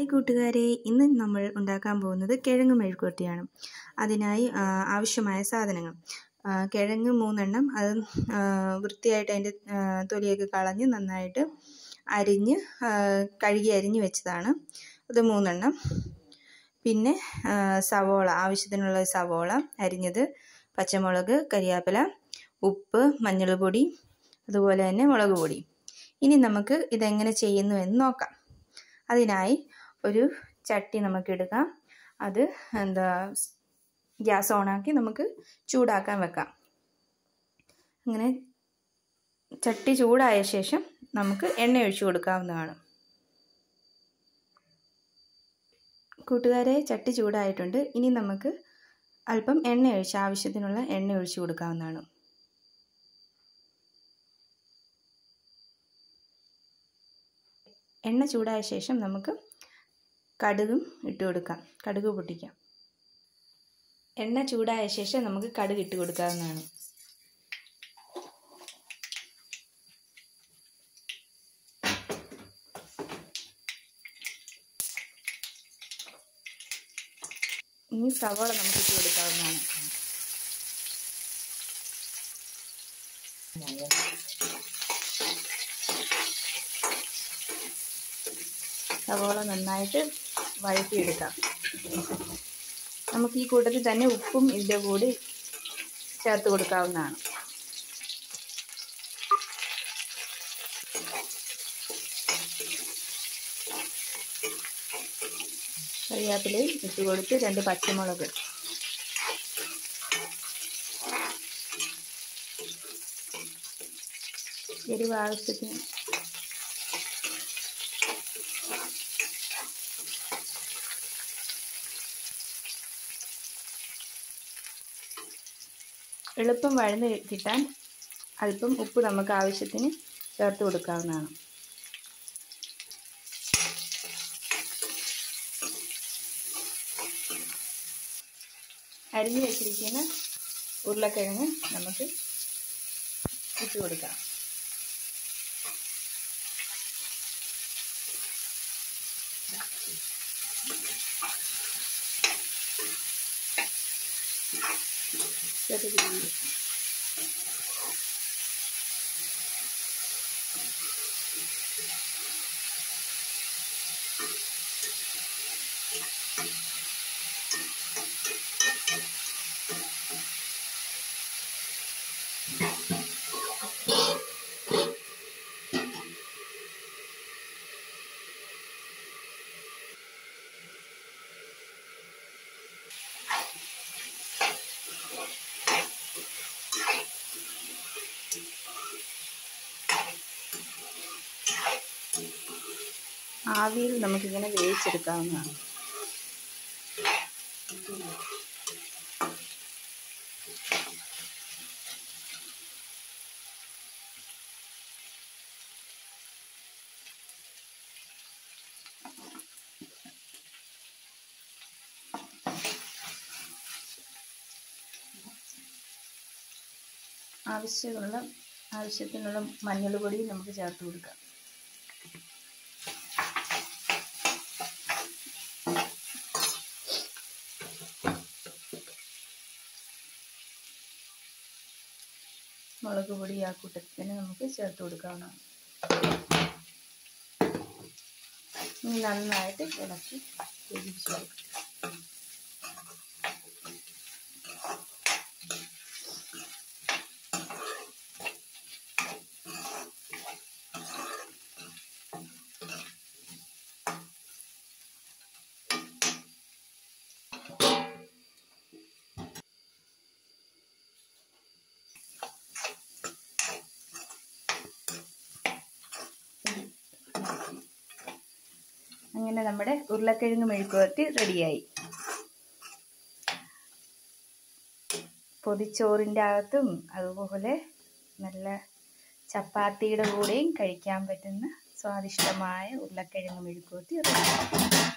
hi കൂട്ടുകാരെ ഇന്ന് നമ്മൾ ഉണ്ടാക്കാൻ പോകുന്നത് കിഴങ്ങ് മെഴുക്കുവരട്ടിയാണ് അതിനായി ആ, ആവശ്യമായ സാധനങ്ങൾ ആ, കിഴങ്ങ് മൂന്നെണ്ണം അത് ആ, വൃത്തിയായിട്ട് അതിൻ്റെ ആ, തൊലിയൊക്കെ കളഞ്ഞ് നന്നായിട്ട് അരിഞ്ഞ് ആ, കഴുകി അരിഞ്ഞ് വെച്ചതാണ് അത് മൂന്നെണ്ണം പിന്നെ ആ, സവോള ആവശ്യത്തിനുള്ള സവോള അരിഞ്ഞത് പച്ചമുളക് കരിയാപ്പില ഉപ്പ് മഞ്ഞൾപ്പൊടി അതുപോലെ തന്നെ മുളക് പൊടി ഇനി നമുക്ക് ഇതെങ്ങനെ ചെയ്യുന്നു എന്ന് നോക്കാം അതിനായി ഒരു ചട്ടി നമുക്ക് എടുക്കാം അത് എന്താ ഗ്യാസ് ഓണാക്കി നമുക്ക് ചൂടാക്കാൻ വെക്കാം അങ്ങനെ ചട്ടി ചൂടായ ശേഷം നമുക്ക് എണ്ണ ഒഴിച്ചു കൊടുക്കാവുന്നതാണ് കൂട്ടുകാരെ ചട്ടി ചൂടായിട്ടുണ്ട് ഇനി നമുക്ക് അല്പം എണ്ണ ഒഴിച്ച് ആവശ്യത്തിനുള്ള എണ്ണ ഒഴിച്ചു കൊടുക്കാവുന്നതാണ് എണ്ണ ചൂടായ ശേഷം നമുക്ക് കടുകും ഇട്ട് കൊടുക്കാം കടുക് പൊട്ടിക്കാം എണ്ണ ചൂടായ ശേഷം നമുക്ക് കടുക് ഇട്ട് കൊടുക്കാവുന്നതാണ് ഇനി സവോള നമുക്ക് ഇട്ട് കൊടുക്കാവുന്നതാണ് സവോള നന്നായിട്ട് വഴറ്റിയെടുക്കാം നമുക്ക് ഈ കൂട്ടത്തിൽ തന്നെ ഉപ്പും ഇതിൻ്റെ കൂടി ചേർത്ത് കൊടുക്കാവുന്നതാണ് കറിവേപ്പിലയും ഇട്ട് കൊടുത്ത് രണ്ട് പച്ചമുളക് എരിവ് ആവശ്യത്തിന് എളുപ്പം വഴന്ന് കിട്ടാൻ അല്പം ഉപ്പ് നമുക്ക് ആവശ്യത്തിന് ചേർത്ത് കൊടുക്കാവുന്നതാണ് അരിഞ്ഞു വെച്ചിരിക്കുന്ന ഉരുളക്കിഴങ്ങ് നമുക്ക് ഇട്ട് കൊടുക്കാം ചെറിയ രീതിയിൽ ആവിയിൽ നമുക്കിങ്ങനെ വേവിച്ചെടുക്കാവുന്നതാണ് ആവശ്യമുള്ള ആവശ്യത്തിനുള്ള മഞ്ഞൾ പൊടിയും നമുക്ക് ചേർത്ത് കൊടുക്കാം മുളക് പൊടി ആ കൂട്ടത്തിൽ തന്നെ നമുക്ക് ചേർത്ത് കൊടുക്കാവുന്നതാണ് ഇനി നന്നായിട്ട് ഇളക്കി യോജിച്ച് കൊടുക്കാം അങ്ങനെ നമ്മുടെ ഉരുളക്കിഴങ്ങ് മെഴുക്കുവരട്ടി റെഡിയായി പൊതിച്ചോറിൻ്റെ അകത്തും അതുപോലെ നല്ല ചപ്പാത്തിയുടെ കൂടെയും കഴിക്കാൻ പറ്റുന്ന സ്വാദിഷ്ടമായ ഉരുളക്കിഴങ്ങ് മെഴുക്കുവരട്ടി റെഡി